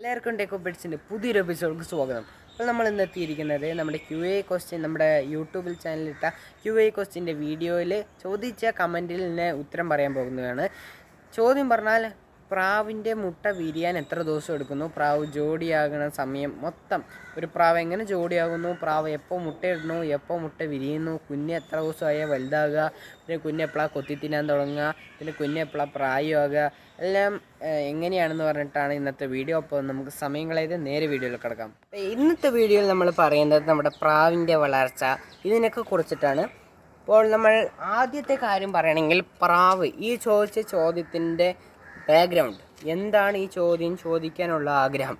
എല്ലാവർക്കും ടെക്കോ ബെഡ്സിൻ്റെ പുതിയൊരു എപ്പിസോഡിലേക്ക് സ്വാഗതം അപ്പോൾ നമ്മൾ ഇന്ന് എത്തിയിരിക്കുന്നത് നമ്മുടെ ക്യു എ ക്വസ്റ്റ്യൻ നമ്മുടെ യൂട്യൂബിൽ ചാനലിലിട്ട ക്യു എ ക്വസ്റ്റ്യൻ്റെ വീഡിയോയിൽ ചോദിച്ച കമൻറ്റിൽ നിന്ന് ഉത്തരം പറയാൻ പോകുന്നതാണ് ചോദ്യം പറഞ്ഞാൽ പ്രാവിൻ്റെ മുട്ട വിരിയാൻ എത്ര ദിവസം എടുക്കുന്നു പ്രാവ് ജോഡിയാകുന്ന സമയം മൊത്തം ഒരു പ്രാവ് എങ്ങനെ ജോഡിയാകുന്നു പ്രാവ് എപ്പോൾ മുട്ടയിടുന്നു എപ്പോൾ മുട്ട വിരിയുന്നു കുഞ്ഞ് എത്ര ദിവസമായ വലുതാകുക പിന്നെ കുഞ്ഞ് എപ്പോഴാണ് കൊത്തി തിന്നാൻ തുടങ്ങുക പിന്നെ കുഞ്ഞ് എപ്പോഴാണ് പ്രായമാകുക എല്ലാം ഏഹ്, എങ്ങനെയാണെന്ന് പറഞ്ഞിട്ടാണ് ഇന്നത്തെ വീഡിയോ അപ്പോൾ നമുക്ക് സമയം കളയാതെ നേരെ വീഡിയോയിൽ കിടക്കാം അപ്പോൾ ഇന്നത്തെ വീഡിയോയിൽ നമ്മൾ പറയുന്നത് നമ്മുടെ പ്രാവിൻ്റെ വളർച്ച ഇതിനൊക്കെ കുറിച്ചിട്ടാണ് അപ്പോൾ നമ്മൾ ആദ്യത്തെ കാര്യം പറയണമെങ്കിൽ പ്രാവ് ഈ ചോദിച്ച ചോദ്യത്തിൻ്റെ ബാക്ക്ഗ്രൗണ്ട് എന്താണ് ഈ ചോദ്യം ചോദിക്കാനുള്ള ആഗ്രഹം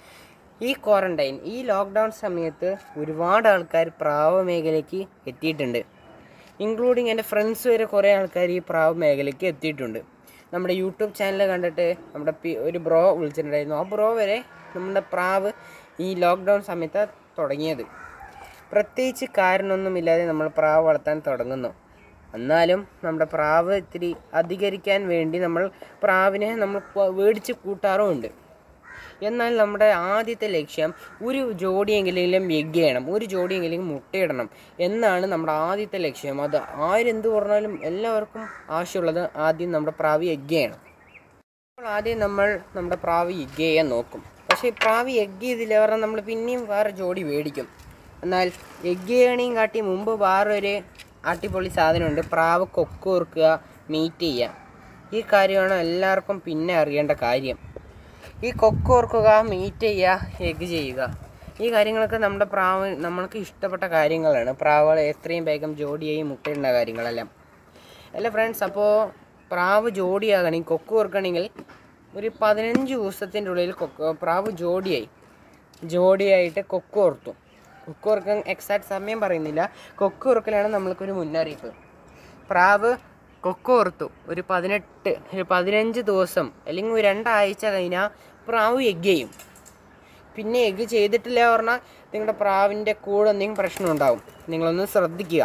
ഈ ക്വാറന്റൈൻ ഈ ലോക്ക്ഡൗൺ സമയത്ത് ഒരുപാട് ആൾക്കാർ പ്രാവ് മേഖലയ്ക്ക് എത്തിയിട്ടുണ്ട് ഇൻക്ലൂഡിങ് എൻ്റെ ഫ്രണ്ട്സ് വരെ കുറേ ആൾക്കാർ ഈ പ്രാവ് മേഖലയ്ക്ക് എത്തിയിട്ടുണ്ട് നമ്മുടെ യൂട്യൂബ് ചാനൽ കണ്ടിട്ട് നമ്മുടെ പി ഒരു ബ്രോ വിളിച്ചിട്ടുണ്ടായിരുന്നു ആ ബ്രോ വരെ നമ്മുടെ പ്രാവ് ഈ ലോക്ക്ഡൗൺ സമയത്ത് തുടങ്ങിയത് പ്രത്യേകിച്ച് കാരണമൊന്നുമില്ലാതെ നമ്മൾ പ്രാവ് വളർത്താൻ തുടങ്ങുന്നു എന്നാലും നമ്മുടെ പ്രാവ് ഇത്തിരി അധികരിക്കാൻ വേണ്ടി നമ്മൾ പ്രാവിനെ നമ്മൾ പ- മേടിച്ച് കൂട്ടാറുമുണ്ട് എന്നാൽ നമ്മുടെ ആദ്യത്തെ ലക്ഷ്യം ഒരു ജോഡിയെങ്കിലും എഗ് ചെയ്യണം ഒരു ജോഡിയെങ്കിലും മുട്ടയിടണം എന്നാണ് നമ്മുടെ ആദ്യത്തെ ലക്ഷ്യം അത് ആരെന്ത് പറഞ്ഞാലും എല്ലാവർക്കും ആവശ്യമുള്ളത് ആദ്യം നമ്മുടെ പ്രാവി എഗ് ചെയ്യണം അപ്പോൾ ആദ്യം നമ്മൾ നമ്മുടെ പ്രാവി എഗ് ചെയ്യാൻ നോക്കും പക്ഷേ ഈ പ്രാവി എഗ് ചെയ്തില്ല പറഞ്ഞാൽ നമ്മൾ പിന്നെയും വേറെ ജോഡി മേടിക്കും എന്നാൽ എഗ് ചെയ്യണേയും കാട്ടി മുമ്പ് വേറൊരു അടിപൊളി സാധനമുണ്ട് പ്രാവ് കൊക്ക് ഓർക്കുക മീറ്റ് ചെയ്യുക ഈ കാര്യമാണ് എല്ലാവർക്കും പിന്നെ അറിയേണ്ട കാര്യം ഈ കൊക്ക് ഓർക്കുക മീറ്റ് ചെയ്യുക എഗ് ചെയ്യുക ഈ കാര്യങ്ങളൊക്കെ നമ്മുടെ പ്രാവ് നമ്മൾക്ക് ഇഷ്ടപ്പെട്ട കാര്യങ്ങളാണ് പ്രാവുകൾ എത്രയും വേഗം ജോഡിയായി മുട്ടയിടുന്ന കാര്യങ്ങളെല്ലാം അല്ല ഫ്രണ്ട്സ് അപ്പോൾ പ്രാവ് ജോഡിയാകണമെങ്കിൽ കൊക്ക് ഓർക്കണമെങ്കിൽ ഒരു പതിനഞ്ച് ദിവസത്തിൻ്റെ ഉള്ളിൽ കൊക്ക് പ്രാവ് ജോഡിയായി ജോഡിയായിട്ട് കൊക്ക് ഓർത്തു കൊക്ക് ഓർക്കാൻ എക്സാക്ട് സമയം പറയുന്നില്ല കൊക്ക് ഓർക്കലാണ് നമ്മൾക്കൊരു മുന്നറിയിപ്പ് പ്രാവ് കൊക്ക് ഓർത്തു ഒരു പതിനെട്ട് ഒരു പതിനഞ്ച് ദിവസം അല്ലെങ്കിൽ ഒരു രണ്ടാഴ്ച കഴിഞ്ഞാൽ പ്രാവ് എഗ് ചെയ്യും പിന്നെ എഗ് ചെയ്തിട്ടില്ല പറഞ്ഞാൽ നിങ്ങളുടെ പ്രാവിൻ്റെ കൂടെ എന്തെങ്കിലും പ്രശ്നം ഉണ്ടാവും നിങ്ങളൊന്ന് ശ്രദ്ധിക്കുക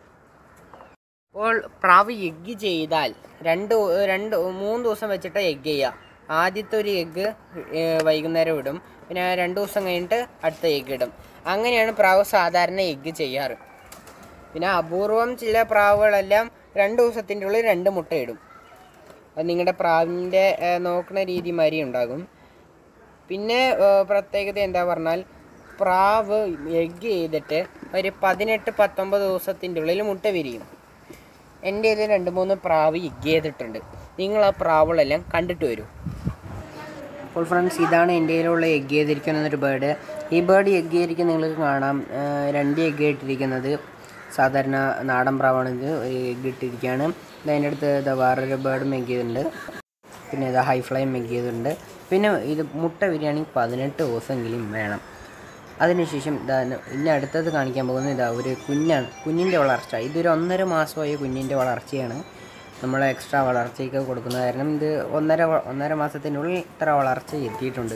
അപ്പോൾ പ്രാവ് എഗ്ഗ് ചെയ്താൽ രണ്ട് ദി- രണ്ട് മൂന്ന് ദിവസം വെച്ചിട്ട് എഗ്ഗ് ചെയ്യുക ആദ്യത്തെ ഒരു എഗ്ഗ് വൈകുന്നേരം ഇടും പിന്നെ രണ്ട് ദിവസം കഴിഞ്ഞിട്ട് അടുത്ത എഗ്ഗ് ഇടും അങ്ങനെയാണ് പ്രാവ് സാധാരണ എഗ്ഗ് ചെയ്യാറ് പിന്നെ അപൂർവം ചില പ്രാവുകളെല്ലാം രണ്ട് ദിവസത്തിൻ്റെ ഉള്ളിൽ രണ്ട് മുട്ട ഇടും അത് നിങ്ങളുടെ പ്രാവിൻ്റെ നോക്കുന്ന രീതി മാതിരി ഉണ്ടാകും പിന്നെ ഏഹ്, പ്രത്യേകത എന്താ പറഞ്ഞാൽ പ്രാവ് എഗ്ഗ് ചെയ്തിട്ട് ഒരു പതിനെട്ട് പത്തൊമ്പത് ദിവസത്തിൻ്റെ ഉള്ളിൽ മുട്ട വിരിയും എൻ്റെ ഇതിൽ രണ്ട് മൂന്ന് പ്രാവ് എഗ്ഗ് ചെയ്തിട്ടുണ്ട് നിങ്ങൾ ആ പ്രാവുകളെല്ലാം കണ്ടിട്ട് വരൂ അപ്പോൾ ഫ്രണ്ട്സ് ഇതാണ് എൻ്റെ കയ്യിലുള്ള എഗ്ഗ് ചെയ്തിരിക്കുന്ന ഒരു ബേർഡ് ഈ ബേർഡ് എഗ്ഗ് ചെയ്തിരിക്കുന്ന നിങ്ങൾക്ക് കാണാം ഏഹ്, രണ്ട് എഗ്ഗ് ഇട്ടിരിക്കുന്നത് സാധാരണ നാടൻ പ്രാവാണ് ഇത് ഒരു എഗ്ഗ് ഇട്ടിരിക്കുകയാണ് ഇത് അതിൻ്റെ അടുത്ത് ഇതാ വേറൊരു ബേർഡും എഗ്ഗ് ചെയ്തിട്ടുണ്ട് പിന്നെ ഇത് ഹൈ ഫ്ലൈം എഗ്ഗ് ചെയ്തിട്ടുണ്ട് പിന്നെ ഇത് മുട്ട വിരിയാണെങ്കിൽ പതിനെട്ട് ദിവസമെങ്കിലും വേണം അതിനുശേഷം ഇതാ ഇനി അടുത്തത് കാണിക്കാൻ പോകുന്നത് ഇതാ ഒരു കുഞ്ഞാണ് കുഞ്ഞിൻ്റെ വളർച്ച ഇതൊരു ഒന്നര മാസമായ കുഞ്ഞിൻ്റെ വളർച്ചയാണ് നമ്മൾ എക്സ്ട്രാ വളർച്ചയൊക്കെ കൊടുക്കുന്ന കാരണം ഇത് ഒന്നര വ- ഒന്നര മാസത്തിനുള്ളിൽ ഇത്ര വളർച്ച എത്തിയിട്ടുണ്ട്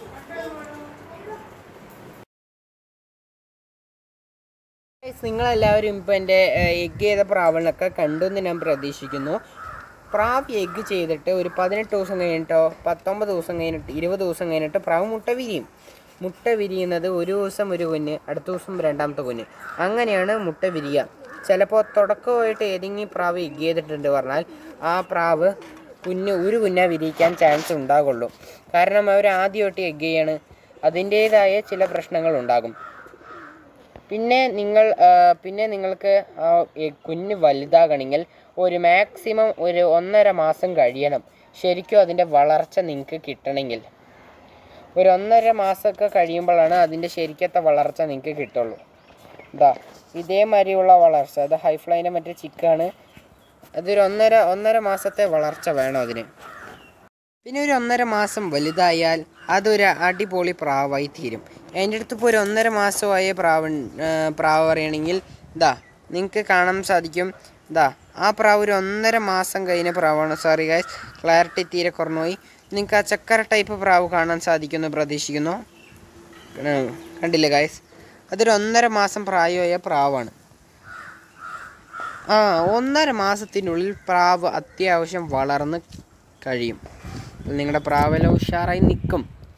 Guys, നിങ്ങളെല്ലാവരും ഇപ്പോൾ എൻ്റെ എഗ്ഗ് ചെയ്ത പ്രാവുകളൊക്കെ കണ്ടു എന്ന് ഞാൻ പ്രതീക്ഷിക്കുന്നു പ്രാവ് എഗ്ഗ് ചെയ്തിട്ട് ഒരു പതിനെട്ട് ദിവസം കഴിഞ്ഞിട്ടോ പത്തൊമ്പത് ദിവസം കഴിഞ്ഞിട്ട് ഇരുപത് ദിവസം കഴിഞ്ഞിട്ട് പ്രാവ് മുട്ട വിരിയും മുട്ട വിരിയുന്നത് ഒരു ദിവസം ഒരു കുഞ്ഞ് അടുത്ത ദിവസം രണ്ടാമത്തെ കുഞ്ഞ് അങ്ങനെയാണ് മുട്ട വിരിയുക ചിലപ്പോൾ തുടക്കമായിട്ട് ഏതെങ്കിലും പ്രാവ് എഗ്ഗ് ചെയ്തിട്ടുണ്ട് പറഞ്ഞാൽ ആ പ്രാവ് കുഞ്ഞ് ഒരു കുഞ്ഞാ വിരിയിക്കാൻ ചാൻസ് ഉണ്ടാകുള്ളൂ കാരണം അവർ ആദ്യമായിട്ട് എഗ്ഗ് ചെയ്യാണ് അതിൻ്റേതായ ചില പ്രശ്നങ്ങൾ ഉണ്ടാകും പിന്നെ നിങ്ങൾ ആ, പിന്നെ നിങ്ങൾക്ക് ആ എ- കുഞ്ഞ് വലുതാകണമെങ്കിൽ ഒരു മാക്സിമം ഒരു ഒന്നര മാസം കഴിയണം ശരിക്കും അതിൻ്റെ വളർച്ച നിങ്ങൾക്ക് കിട്ടണമെങ്കിൽ ഒരു ഒന്നര മാസമൊക്കെ കഴിയുമ്പോഴാണ് അതിൻ്റെ ശരിക്കത്തെ വളർച്ച നിങ്ങൾക്ക് കിട്ടുള്ളൂ ഇതാ ഇതേമാതിരിയുള്ള വളർച്ച അത് ഹൈ ഫ്ലൈൻ്റെ മറ്റേ ചിക്കാണ് അതൊരു ഒന്നര ഒന്നര മാസത്തെ വളർച്ച വേണം അതിന് പിന്നെ ഒരു ഒന്നര മാസം വലുതായാൽ അതൊരു അടിപൊളി പ്രാവായി തീരും എൻ്റെ അടുത്ത് ഇപ്പോൾ ഒരു ഒന്നര മാസമായ പ്രാവ് ആ, പ്രാവ് പറയുകയാണെങ്കിൽ ഇതാ നിങ്ങൾക്ക് കാണാൻ സാധിക്കും ഇതാ ആ പ്രാവ് ഒരു ഒന്നര മാസം കഴിഞ്ഞ പ്രാവാണ് സോറി ഗായ്സ് ക്ലാരിറ്റി തീരെ കുറഞ്ഞുപോയി നിങ്ങൾക്ക് ആ ചക്കര ടൈപ്പ് പ്രാവ് കാണാൻ സാധിക്കുമെന്ന് പ്രതീക്ഷിക്കുന്നു ആ, കണ്ടില്ലേ ഗായ്സ് അതൊരു ഒന്നര മാസം പ്രായമായ പ്രാവാണ് ആ ഒന്നര മാസത്തിനുള്ളിൽ പ്രാവ് അത്യാവശ്യം വളർന്ന് കഴിയും നിങ്ങളുടെ പ്രാവെല്ലാം ഉഷാറായി നിൽക്കും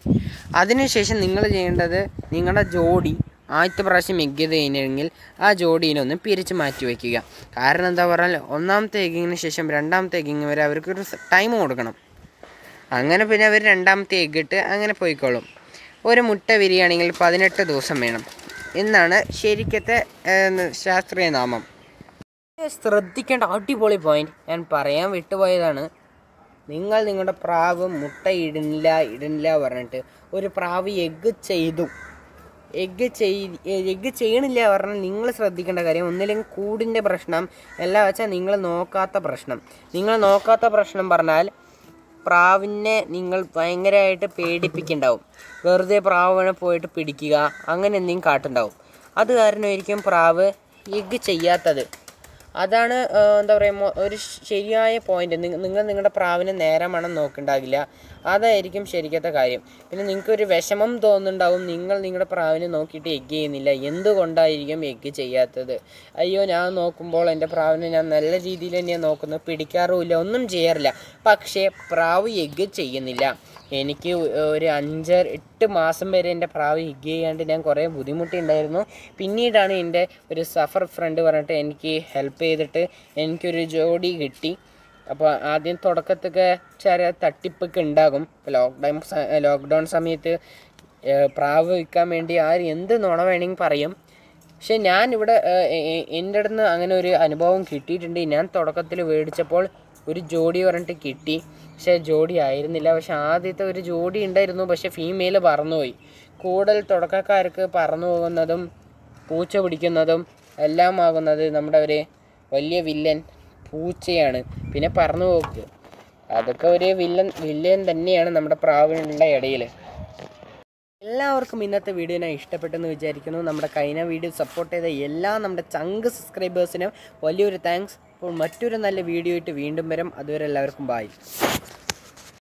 അതിനുശേഷം നിങ്ങൾ ചെയ്യേണ്ടത് നിങ്ങളുടെ ജോഡി ആദ്യത്തെ പ്രാവശ്യം എഗ് ചെയ്ത് കഴിഞ്ഞെങ്കിൽ ആ ജോഡീനെ ഒന്ന് പിരിച്ച് മാറ്റി വയ്ക്കുക കാരണം എന്താ പറഞ്ഞാൽ ഒന്നാമത്തെ എഗ്ഗിങ്ങിന് ശേഷം രണ്ടാമത്തെ എഗ്ഗിങ് വരെ അവർക്കൊരു ടൈം കൊടുക്കണം അങ്ങനെ പിന്നെ അവർ രണ്ടാമത്തെ എഗ്ഗ് ഇട്ട് അങ്ങനെ പോയിക്കോളും ഒരു മുട്ട വിരിയാണെങ്കിൽ പതിനെട്ട് ദിവസം വേണം എന്നാണ് ശരിക്കത്തെ ഏഹ്, ശാസ്ത്രീയ നാമം ശ്രദ്ധിക്കേണ്ട അടിപൊളി പോയിന്റ് ഞാൻ പറയാൻ വിട്ടുപോയതാണ് നിങ്ങൾ നിങ്ങളുടെ പ്രാവ് മുട്ട ഇടുന്നില്ല ഇടുന്നില്ല പറഞ്ഞിട്ട് ഒരു പ്രാവ് എഗ്ഗ് ചെയ്തു എഗ്ഗ് ചെയ് എഗ്ഗ് ചെയ്യണില്ല പറഞ്ഞാൽ നിങ്ങൾ ശ്രദ്ധിക്കേണ്ട കാര്യം ഒന്നില്ലെങ്കിൽ കൂടിൻ്റെ പ്രശ്നം എല്ലാം വെച്ചാൽ നിങ്ങൾ നോക്കാത്ത പ്രശ്നം നിങ്ങൾ നോക്കാത്ത പ്രശ്നം പറഞ്ഞാൽ പ്രാവിനെ നിങ്ങൾ ഭയങ്കരമായിട്ട് പേടിപ്പിക്കുന്നുണ്ടാവും വെറുതെ പ്രാവിനെ പോയിട്ട് പിടിക്കുക അങ്ങനെ എന്തെങ്കിലും കാട്ടുണ്ടാവും അത് കാരണമായിരിക്കും പ്രാവ് എഗ്ഗ് ചെയ്യാത്തത് അതാണ് ആ, എന്താ പറയുക ഒരു ശരിയായ പോയിന്റ് നിങ്ങൾ നിങ്ങളുടെ പ്രാവിനെ നേരെ മണം നോക്കുന്നുണ്ടാകില്ല അതായിരിക്കും ശരിക്കത്തെ കാര്യം പിന്നെ നിങ്ങൾക്ക് ഒരു വിഷമം തോന്നുന്നുണ്ടാവും നിങ്ങൾ നിങ്ങളുടെ പ്രാവിനെ നോക്കിയിട്ട് എഗ്ഗ് ചെയ്യുന്നില്ല എന്തുകൊണ്ടായിരിക്കും എഗ്ഗ് ചെയ്യാത്തത് അയ്യോ ഞാൻ നോക്കുമ്പോൾ എൻ്റെ പ്രാവിനെ ഞാൻ നല്ല രീതിയിൽ തന്നെയാണ് നോക്കുന്നത് പിടിക്കാറുമില്ല ഒന്നും ചെയ്യാറില്ല പക്ഷേ പ്രാവ് എഗ്ഗ് ചെയ്യുന്നില്ല എനിക്ക് ഒരു അഞ്ച് എട്ട് മാസം വരെ എൻ്റെ പ്രാവ് എഗ്ഗ് ചെയ്യാണ്ട് ഞാൻ കുറേ ബുദ്ധിമുട്ടുണ്ടായിരുന്നു പിന്നീടാണ് എൻ്റെ ഒരു സഫർ ഫ്രണ്ട് പറഞ്ഞിട്ട് എനിക്ക് ഹെൽപ്പ് ചെയ്തിട്ട് എനിക്കൊരു ജോഡി കിട്ടി അപ്പോൾ ആദ്യം തുടക്കത്തൊക്കെ ചെറിയ തട്ടിപ്പൊക്കെ ഉണ്ടാകും ഇപ്പോൾ ലോക്ക്ഡൗൺ ലോക്ക്ഡൗൺ സമയത്ത് ഏഹ്, പ്രാവ് വിൽക്കാൻ വേണ്ടി ആര് എന്ത് നുണ വേണമെങ്കിൽ പറയും പക്ഷെ ഞാൻ ഇവിടെ എൻ്റെ അടുത്ത് നിന്ന് അങ്ങനെ ഒരു അനുഭവം കിട്ടിയിട്ടുണ്ട് ഞാൻ തുടക്കത്തിൽ മേടിച്ചപ്പോൾ ഒരു ജോഡി പറഞ്ഞിട്ട് കിട്ടി പക്ഷെ ജോഡി ആയിരുന്നില്ല പക്ഷെ ആദ്യത്തെ ഒരു ജോഡി ഉണ്ടായിരുന്നു പക്ഷെ ഫീമെയിൽ പറന്നുപോയി കൂടുതൽ തുടക്കക്കാർക്ക് പറന്നു പോകുന്നതും പൂച്ച പിടിക്കുന്നതും എല്ലാം ആകുന്നത് നമ്മുടെ ഒരു വലിയ വില്ലൻ പൂച്ചയാണ് പിന്നെ പറന്നു പോക്ക് അതൊക്കെ ഒരു വില്ലൻ വില്ലൻ തന്നെയാണ് നമ്മുടെ പ്രാവിനുള്ള ഇടയിൽ എല്ലാവർക്കും ഇന്നത്തെ വീഡിയോ ഞാൻ ഇഷ്ടപ്പെട്ടെന്ന് വിചാരിക്കുന്നു നമ്മുടെ കഴിഞ്ഞ വീഡിയോ സപ്പോർട്ട് ചെയ്ത എല്ലാ നമ്മുടെ ചങ്ക് സബ്സ്ക്രൈബേഴ്സിനും വലിയൊരു താങ്ക്സ് അപ്പോൾ മറ്റൊരു നല്ല വീഡിയോ ആയിട്ട് വീണ്ടും വരും അതുവരെ എല്ലാവർക്കും ബായ്